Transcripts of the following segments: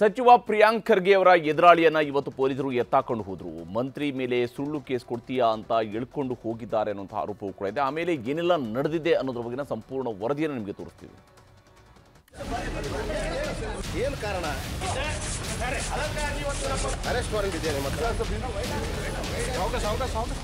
ಸಚಿವ ಪ್ರಿಯಾಂಕ್ ಖರ್ಗೆ ಅವರ ಎದುರಾಳಿಯನ್ನ ಇವತ್ತು ಪೊಲೀಸರು ಎತ್ತಾಕೊಂಡು ಹೋದ್ರು ಮಂತ್ರಿ ಮೇಲೆ ಸುಳ್ಳು ಕೇಸ್ ಕೊಡ್ತೀಯಾ ಅಂತ ಎಳ್ಕೊಂಡು ಹೋಗಿದ್ದಾರೆ ಅನ್ನುವಂಥ ಆರೋಪವೂ ಕೂಡ ಇದೆ ಆಮೇಲೆ ಏನೆಲ್ಲ ನಡೆದಿದೆ ಅನ್ನೋದ್ರ ಬಗ್ಗೆನ ಸಂಪೂರ್ಣ ವರದಿಯನ್ನು ನಿಮಗೆ ತೋರಿಸ್ತೀವಿ ಏನು ಕಾರಣ ಅರೆಸ್ಟ್ ವಾರೆಂಟ್ ಇದೆಯಾ ನಿಮ್ಮ ಹತ್ರ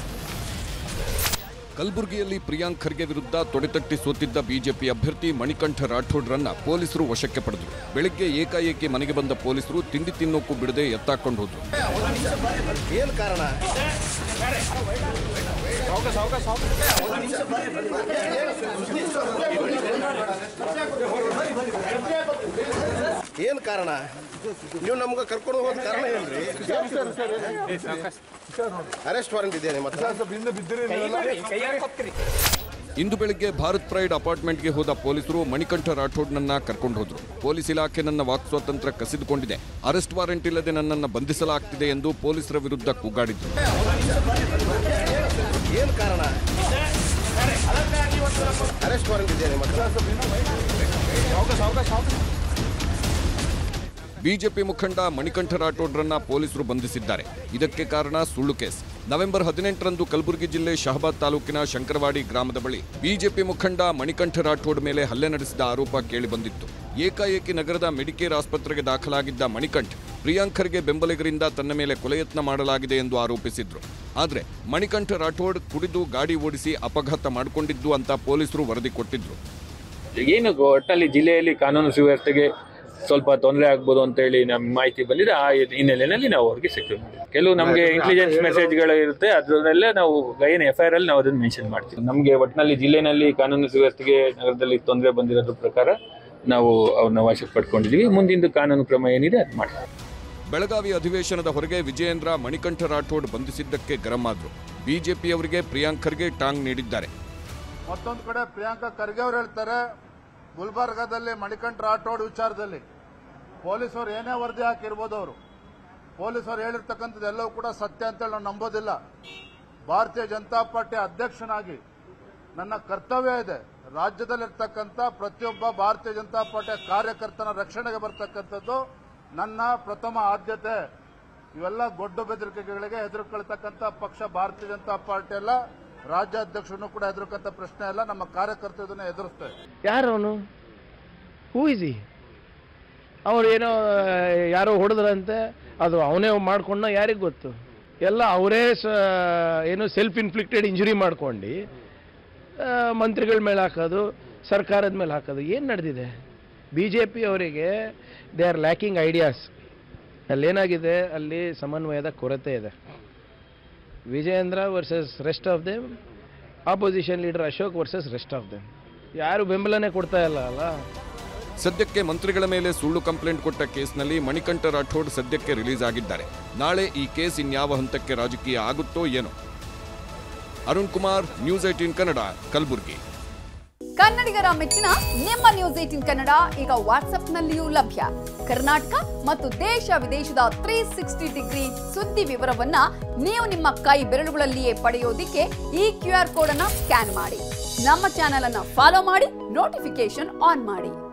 ಕಲಬುರಗಿಯಲ್ಲಿ ಪ್ರಿಯಾಂಕ್ ಖರ್ಗೆ ವಿರುದ್ಧ ತೊಡೆತಟ್ಟಿ ಸೋತಿದ್ದ ಬಿಜೆಪಿ ಅಭ್ಯರ್ಥಿ ಮಣಿಕಂಠ ರಾಠೋಡ್ರನ್ನ ಪೊಲೀಸರು ವಶಕ್ಕೆ ಪಡೆದರು ಬೆಳಿಗ್ಗೆ ಏಕಾಏಕಿ ಮನೆಗೆ ಬಂದ ಪೊಲೀಸರು ತಿಂಡಿ ತಿನ್ನೋಕ್ಕೂ ಬಿಡದೆ ಎತ್ತಾಕೊಂಡು ಹೋದ್ರು ಏನು ಕಾರಣ ಏನು ಕಾರಣ ನೀವು ನಮ್ಗೆ ಕರ್ಕೊಂಡು ಹೋದ ಕಾರಣ ಏನ್ರಿ ಅರೆಸ್ಟ್ ವಾರೆಂಟ್ ಇದೆಯಾ ನಿಮ್ಮ ಹತ್ರ ಇಂದು ಬೆಳಿಗ್ಗೆ ಭಾರತ್ ಪ್ರೈಡ್ ಅಪಾರ್ಟ್ಮೆಂಟ್ಗೆ ಹೋದ ಪೊಲೀಸರು ಮಣಿಕಂಠ ರಾಠೋಡ್ನನ್ನ ಕರ್ಕೊಂಡು ಹೋದ್ರು ಪೊಲೀಸ್ ಇಲಾಖೆ ನನ್ನ ವಾಕ್ ಸ್ವಾತಂತ್ರ್ಯ ಕಸಿದುಕೊಂಡಿದೆ ಅರೆಸ್ಟ್ ವಾರೆಂಟ್ ಇಲ್ಲದೆ ನನ್ನನ್ನು ಬಂಧಿಸಲಾಗ್ತಿದೆ ಎಂದು ಪೊಲೀಸರ ವಿರುದ್ಧ ಕೂಗಾಡಿದ್ರು ಏನು ಕಾರಣ ಅರೆಸ್ಟ್ ವಾರೆಂಟ್ ಇದೆಯಾ ನಿಮ್ಮ ಹತ್ರ ಬಿಜೆಪಿ ಮುಖಂಡ ಮಣಿಕಂಠ ರಾಠೋಡ್ರನ್ನ ಪೊಲೀಸರು ಬಂಧಿಸಿದ್ದಾರೆ ಇದಕ್ಕೆ ಕಾರಣ ಸುಳ್ಳು ಕೇಸ್ ನವೆಂಬರ್ ಹದಿನೆಂಟರಂದು ಕಲಬುರಗಿ ಜಿಲ್ಲೆ ಶಹಬಾದ್ ತಾಲೂಕಿನ ಶಂಕರವಾಡಿ ಗ್ರಾಮದ ಬಳಿ ಬಿಜೆಪಿ ಮುಖಂಡ ಮಣಿಕಂಠ ರಾಠೋಡ್ ಮೇಲೆ ಹಲ್ಲೆ ನಡೆಸಿದ ಆರೋಪ ಕೇಳಿಬಂದಿತ್ತು ಏಕಾಏಕಿ ನಗರದ ಮೆಡಿಕೇರ್ ಆಸ್ಪತ್ರೆಗೆ ದಾಖಲಾಗಿದ್ದ ಮಣಿಕಂಠ್ ಪ್ರಿಯಾಂಕ್ ಖರ್ಗೆ ಬೆಂಬಲಿಗರಿಂದ ತನ್ನ ಮೇಲೆ ಕೊಲೆಯತ್ನ ಮಾಡಲಾಗಿದೆ ಎಂದು ಆರೋಪಿಸಿದ್ರು ಆದರೆ ಮಣಿಕಂಠ ರಾಠೋಡ್ ಕುಡಿದು ಗಾಡಿ ಓಡಿಸಿ ಅಪಘಾತ ಮಾಡಿಕೊಂಡಿದ್ದು ಅಂತ ಪೊಲೀಸರು ವರದಿ ಕೊಟ್ಟಿದ್ರು ಏನು ಒಟ್ಟಿನಲ್ಲಿ ಜಿಲ್ಲೆಯಲ್ಲಿ ಕಾನೂನು ಸುವ್ಯವಸ್ಥೆಗೆ ಸ್ವಲ್ಪ ತೊಂದರೆ ಆಗ್ಬೋದು ಅಂತ ಹೇಳಿ ನಮ್ಗೆ ಮಾಹಿತಿ ಬಂದಿದೆ ಆ ಹಿನ್ನೆಲೆಯಲ್ಲಿ ನಾವು ಅವ್ರಿಗೆ ಸೆಕ್ಯೂರ್ ಮಾಡಿದ್ವಿ ಕೆಲವು ನಮಗೆ ಇಂಟೆಲಿಜೆನ್ಸ್ ಮೆಸೇಜ್ಗಳು ಇರುತ್ತೆ ಅದರಲ್ಲೇ ನಾವು ಏನು ಎಫ್ ಐ ಆರ್ ಅಲ್ಲಿ ನಾವು ಅದನ್ನ ಮೆನ್ಷನ್ ಮಾಡ್ತೀವಿ ನಮಗೆ ಒಟ್ಟಿನಲ್ಲಿ ಜಿಲ್ಲೆನಲ್ಲಿ ಕಾನೂನು ಸುವ್ಯವಸ್ಥೆಗೆ ನಗರದಲ್ಲಿ ತೊಂದರೆ ಬಂದಿರೋದ್ರ ಪ್ರಕಾರ ನಾವು ಅವ್ರನ್ನ ವಶಕ್ಕೆ ಪಡ್ಕೊಂಡಿದ್ದೀವಿ ಮುಂದಿನ ಕಾನೂನು ಕ್ರಮ ಏನಿದೆ ಅದು ಮಾಡ್ತೀವಿ ಬೆಳಗಾವಿ ಅಧಿವೇಶನದ ಹೊರಗೆ ವಿಜಯೇಂದ್ರ ಮಣಿಕಂಠ ರಾಠೋಡ್ ಬಂಧಿಸಿದ್ದಕ್ಕೆ ಗರಂ ಆದ್ರು ಬಿಜೆಪಿಯವರಿಗೆ ಪ್ರಿಯಾಂಕ್ ಖರ್ಗೆ ಟಾಂಗ್ ನೀಡಿದ್ದಾರೆ ಮತ್ತೊಂದು ಕಡೆ ಪ್ರಿಯಾಂಕಾ ಖರ್ಗೆ ಅವರು ಹೇಳ್ತಾರೆ ಗುಲ್ಬರ್ಗಾದಲ್ಲಿ ಮಣಿಕಂಠ ರಾಠೋಡ್ ವಿಚಾರದಲ್ಲಿ ಪೊಲೀಸರು ಏನೇ ವರದಿ ಹಾಕಿರ್ಬೋದು ಅವರು ಪೊಲೀಸರು ಹೇಳಿರ್ತಕ್ಕಂಥದ್ದು ಎಲ್ಲವೂ ಕೂಡ ಸತ್ಯ ಅಂತೇಳಿ ನಾವು ನಂಬೋದಿಲ್ಲ ಭಾರತೀಯ ಜನತಾ ಪಾರ್ಟಿ ಅಧ್ಯಕ್ಷನಾಗಿ ನನ್ನ ಕರ್ತವ್ಯ ಇದೆ ರಾಜ್ಯದಲ್ಲಿರ್ತಕ್ಕಂಥ ಪ್ರತಿಯೊಬ್ಬ ಭಾರತೀಯ ಜನತಾ ಪಾರ್ಟಿಯ ಕಾರ್ಯಕರ್ತನ ರಕ್ಷಣೆಗೆ ಬರ್ತಕ್ಕಂಥದ್ದು ನನ್ನ ಪ್ರಥಮ ಆದ್ಯತೆ ಇವೆಲ್ಲ ಗೊಡ್ಡು ಬೆದರಿಕೆಗಳಿಗೆ ಹೆದರ್ಕೊಳ್ತಕ್ಕಂಥ ಪಕ್ಷ ಭಾರತೀಯ ಜನತಾ ಪಾರ್ಟಿ ಅಲ್ಲ ರಾಜ್ಯಾಧ್ಯಕ್ಷರನ್ನು ಕೂಡ ಹೆದರ್ಕಂತ ಪ್ರಶ್ನೆ ಅಲ್ಲ ನಮ್ಮ ಕಾರ್ಯಕರ್ತರು ಇದನ್ನ ಎದುರಿಸ್ತೇವೆ ಯಾರು ಅವನು ಹೂ ಇಸ್ ಅವ್ರು ಏನೋ ಯಾರೋ ಹೊಡೆದ್ರಂತೆ ಅದು ಅವನೇ ಮಾಡ್ಕೊಂಡ ಯಾರಿಗೆ ಗೊತ್ತು ಎಲ್ಲ ಅವರೇ ಸ ಏನು ಸೆಲ್ಫ್ ಇನ್ಫ್ಲಿಕ್ಟೆಡ್ ಇಂಜುರಿ ಮಾಡ್ಕೊಂಡು ಮಂತ್ರಿಗಳ ಮೇಲೆ ಹಾಕೋದು ಸರ್ಕಾರದ ಮೇಲೆ ಹಾಕೋದು ಏನು ನಡೆದಿದೆ ಬಿ ಜೆ ಪಿ ಅವರಿಗೆ ದೇ ಆರ್ ಲ್ಯಾಕಿಂಗ್ ಐಡಿಯಾಸ್ ಅಲ್ಲೇನಾಗಿದೆ ಅಲ್ಲಿ ಸಮನ್ವಯದ ಕೊರತೆ ಇದೆ Vijayendra versus rest of them opposition leader Ashok versus rest of them ಯಾರು ಬೆಂಬಲನೇ ಕೊಡ್ತಾ ಇಲ್ಲ ಅಲ್ಲ ಸದ್ಯಕ್ಕೆ ಮಂತ್ರಿಗಳ ಮೇಲೆ ಸುಳ್ಳು ಕಂಪ್ಲೇಂಟ್ ಕೊಟ್ಟ ಕೇಸ್ನಲ್ಲಿ ಮಣಿಕಂಠ ರಾಠೋಡ್ ಸದ್ಯಕ್ಕೆ ರಿಲೀಸ್ ಆಗಿದ್ದಾರೆ ನಾಳೆ ಈ ಕೇಸ್ ಇನ್ಯಾವ ಹಂತಕ್ಕೆ ರಾಜಕೀಯ ಆಗುತ್ತೋ ಏನೋ ಅರುಣ್ ಕುಮಾರ್ ನ್ಯೂಸ್ ಏಟೀನ್ ಕನ್ನಡ ಕಲಬುರಗಿ ಕನ್ನಡಿಗರ ಮೆಚ್ಚಿನ ನಿಮ್ಮ ನ್ಯೂಸ್ ಏಟಿನ್ ಕನ್ನಡ ಈಗ ವಾಟ್ಸ್ಆಪ್ನಲ್ಲಿಯೂ ಲಭ್ಯ ಕರ್ನಾಟಕ ಮತ್ತು ದೇಶ ವಿದೇಶದ ತ್ರೀ ಸಿಕ್ಸ್ಟಿ ಡಿಗ್ರಿ ಸುದ್ದಿ ವಿವರವನ್ನ ನೀವು ನಿಮ್ಮ ಕೈ ಬೆರಳುಗಳಲ್ಲಿಯೇ ಪಡೆಯೋದಿಕ್ಕೆ ಈ ಕ್ಯೂ ಆರ್ ಕೋಡ್ ಅನ್ನ ಸ್ಕ್ಯಾನ್ ಮಾಡಿ ನಮ್ಮ ಚಾನೆಲ್ ಅನ್ನ ಫಾಲೋ ಮಾಡಿ ನೋಟಿಫಿಕೇಶನ್ ಆನ್ ಮಾಡಿ